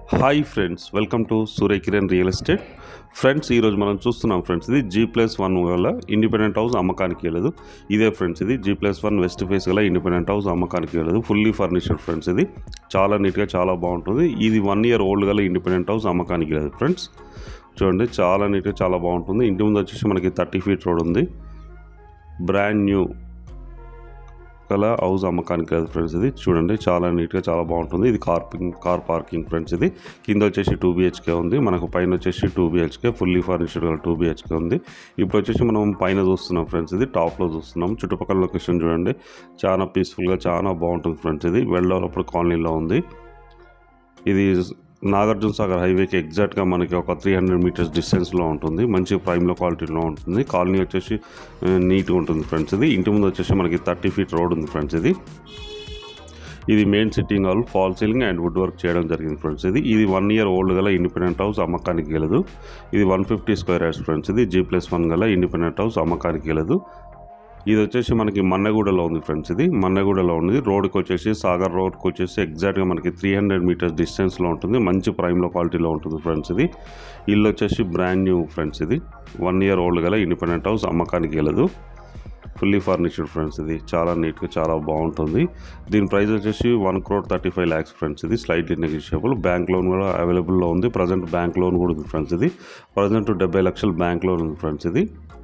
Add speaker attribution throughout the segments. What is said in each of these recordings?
Speaker 1: hi friends welcome to Surya Kiran real estate friends ఈరోజు మనం చూస్తున్నాం ఫ్రెండ్స్ ఇది జీ ప్లస్ వన్ గల ఇండిపెండెంట్ హౌస్ అమ్మకానికి వెళ్ళదు ఇదే ఫ్రెండ్స్ ఇది G plus one west face గల ఇండిపెండెంట్ హౌస్ అమ్మకానికి వెళ్ళదు ఫుల్లీ ఫర్నిచర్ ఫ్రెండ్స్ ఇది చాలా నీట్గా చాలా బాగుంటుంది ఇది వన్ ఇయర్ ఓల్డ్ గల ఇండిపెండెంట్ హౌస్ అమ్మకానికి లేదు ఫ్రెండ్స్ చూడండి చాలా నీట్గా చాలా బాగుంటుంది ఇంటి ముందు వచ్చేసి మనకి థర్టీ ఫీట్ రోడ్ ఉంది బ్రాండ్ న్యూ గల హౌస్ అమ్మకానికి లేదు ఫ్రెండ్స్ ఇది చూడండి చాలా నీట్గా చాలా బాగుంటుంది ఇది కార్పింగ్ కార్ పార్కింగ్ ఫ్రెండ్స్ ఇది కింద వచ్చేసి టూ బిహెచ్కే ఉంది మనకు పైన వచ్చేసి టూ బిహెచ్కే ఫుల్లీ ఫర్నిచర్ గల టూ బిహెచ్కే ఉంది ఇప్పుడు వచ్చేసి మనం పైన చూస్తున్నాం ఫ్రెండ్స్ ఇది టాప్లో చూస్తున్నాం చుట్టుపక్కల లొకేషన్ చూడండి చాలా పీస్ఫుల్గా చాలా బాగుంటుంది ఫ్రెండ్స్ ఇది వెల్ డెవలప్డ్ కాలనీలో ఉంది ఇది నాగార్జున సాగర్ హైవేకి ఎగ్జాక్ట్గా మనకి ఒక త్రీ హండ్రెడ్ మీటర్స్ డిస్టెన్స్లో ఉంటుంది మంచి ప్రైమ్లో క్వాలిటీలో ఉంటుంది కాలనీ వచ్చేసి ఆ, నీట్గా ఉంటుంది ఫ్రెండ్స్ ఇది ఇంటి ముందు వచ్చేసి మనకి థర్టీ ఫీట్ రోడ్ ఉంది ఫ్రెండ్స్ ఇది ఇది main sitting hall fall ceiling and wood work చేయడం జరిగింది ఫ్రెండ్స్ ఇది ఇది వన్ ఇయర్ ఓల్డ్ గల ఇండిపెండెంట్ హౌస్ అమ్మకానికి గలదు ఇది one fifty square yards friends ఇది జీ ప్లస్ వన్ గల ఇండిపెండెంట్ హౌస్ అమ్మకానికి గలదు ఇది వచ్చేసి మనకి మన్నగూడలో ఉంది ఫ్రెండ్స్ ఇది మన్నగూడలో ఉంది రోడ్కి వచ్చేసి సాగర్ రోడ్కి వచ్చేసి ఎగ్జాక్ట్గా మనకి త్రీ హండ్రెడ్ మీటర్స్ డిస్టెన్స్లో ఉంటుంది మంచి ప్రైమ్లో క్వాలిటీలో ఉంటుంది ఫ్రెండ్స్ ఇది ఇల్లు వచ్చేసి బ్రాండ్ న్యూ ఫ్రెండ్స్ ఇది వన్ ఇయర్ ఓల్డ్ గల ఇండిపెండెంట్ హౌస్ అమ్మకానికి వెళ్ళదు ఫుల్లీ ఫర్నిచర్డ్ ఫ్రెండ్స్ ఇది చాలా నీట్గా చాలా బాగుంటుంది దీని ప్రైస్ వచ్చేసి one crore thirty five lakhs friends ఇది స్లైట్లీ నెగిషియబుల్ బ్యాంక్ లోన్ కూడా అవైలబుల్లో ఉంది ప్రజెంట్ బ్యాంక్ లోన్ కూడా ఉంది ఫ్రెండ్స్ ఇది ప్రజెంట్ డెబ్బై లక్షల బ్యాంక్ లోన్ ఉంది ఫ్రెండ్స్ ఇది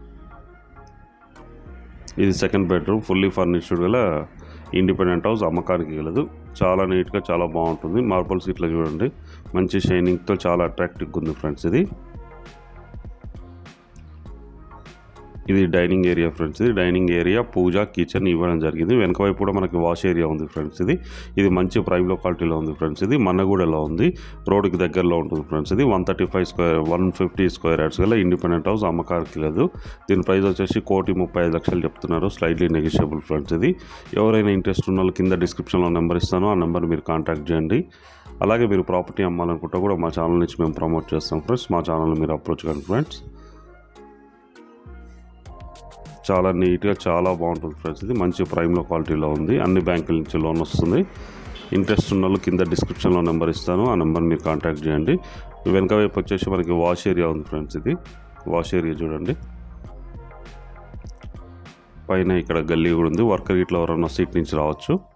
Speaker 1: ఇది సెకండ్ బెడ్రూమ్ ఫుల్లీ ఫర్నిష్డ్ గల ఇండిపెండెంట్ హౌస్ అమ్మకానికి గలదు చాలా నీట్గా చాలా బాగుంటుంది మార్బల్స్ ఇట్లా చూడండి మంచి షైనింగ్తో చాలా అట్రాక్టివ్గా ఉంది ఫ్రెండ్స్ ఇది ఇది డైనింగ్ ఏరియా ఫ్రెండ్స్ ఇది డైనింగ్ ఏరియా పూజ కిచెన్ ఇవ్వడం జరిగింది వెనక వైపు కూడా మనకి వాష్ ఏరియా ఉంది ఫ్రెండ్స్ ఇది ఇది మంచి ప్రైమ్లో క్వాలిటీలో ఉంది ఫ్రెండ్స్ ఇది మన్నగూడలో ఉంది రోడ్డుకి దగ్గరలో ఉంటుంది ఫ్రెండ్స్ ఇది one thirty five square one fifty square yards గల ఇండిపెండెంట్ హౌస్ అమ్మకానికి లేదు దీని ప్రైస్ వచ్చేసి కోటి ముప్పై ఐదు లక్షలు చెప్తున్నారు స్లైట్లీ నెగిషియబుల్ ఫ్రెండ్స్ ఇది ఎవరైనా ఇంట్రెస్ట్ ఉన్న వాళ్ళు కింద డిస్క్రిప్షన్లో నెంబర్ ఇస్తాను ఆ నెంబర్ మీరు కాంటాక్ట్ చేయండి అలాగే మీరు ప్రాపర్టీ అమ్మాలనుకుంటే కూడా మా ఛానల్ నుంచి మేము ప్రమోట్ చేస్తాం ఫ్రెండ్స్ మా ఛానల్ మీరు అప్రోచ్ కండి ఫ్రెండ్స్ చాలా నీట్గా చాలా బాగుంటుంది ఫ్రెండ్స్ ఇది మంచి ప్రైమ్లో క్వాలిటీలో ఉంది అన్ని బ్యాంకుల నుంచి లోన్ వస్తుంది ఇంట్రెస్ట్ ఉన్న వాళ్ళు కింద డిస్క్రిప్షన్లో నెంబర్ ఇస్తాను ఆ నెంబర్ మీరు కాంటాక్ట్ చేయండి వెనక వైపు వచ్చేసి మనకి వాష్ ఏరియా ఉంది ఫ్రెండ్స్ ఇది వాష్ ఏరియా చూడండి పైన ఇక్కడ గల్లీ కూడా ఉంది వర్కర్ ఇట్లా ఎవరన్నా సీట్ నుంచి రావచ్చు